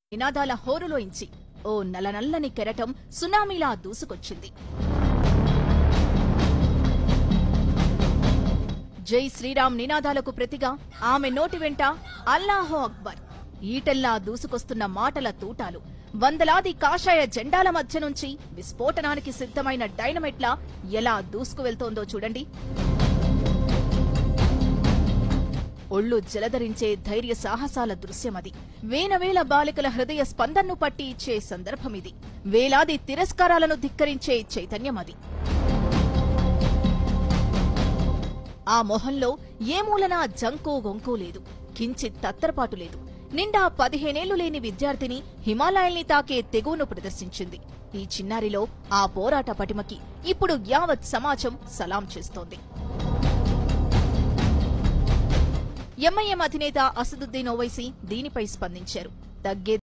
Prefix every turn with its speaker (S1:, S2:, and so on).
S1: నినాదాల హోరులోంచి ఓ నల్లనల్లని కెరటం సునామీలా దూసుకొచ్చింది జై శ్రీరామ్ నినాదాలకు ప్రతిగా ఆమె నోటి వెంట అల్లాహో అక్బర్ ఈటెల్లా దూసుకొస్తున్న మాటల తూటాలు వందలాది కాషాయ జెండాల మధ్య నుంచి విస్ఫోటనానికి సిద్ధమైన డైనమైట్లా ఎలా దూసుకు వెళ్తోందో చూడండి ఒళ్ళు జలధరించే ధైర్య సాహసాల దృశ్యమది వేనవేల బాలికల హృదయ స్పందన్ను పట్టి ఇచ్చే సందర్భమిది వేలాది తిరస్కారాలను ధిక్కరించే చైతన్యమది ఆ మొహంలో ఏ మూలనా జంకు గొంకు లేదు కించిత్ తత్తరపాటు లేదు నిండా పదిహేనేళ్లు లేని విద్యార్థిని హిమాలయాల్ని తాకే తెగువను ప్రదర్శించింది ఈ చిన్నారిలో ఆ పోరాట పటిమకి ఇప్పుడు యావత్ సమాజం సలాం చేస్తోంది ఎంఐఎం అధినేత అసదుద్దీన్ ఓవైసీ దీనిపై స్పందించారు తగ్గే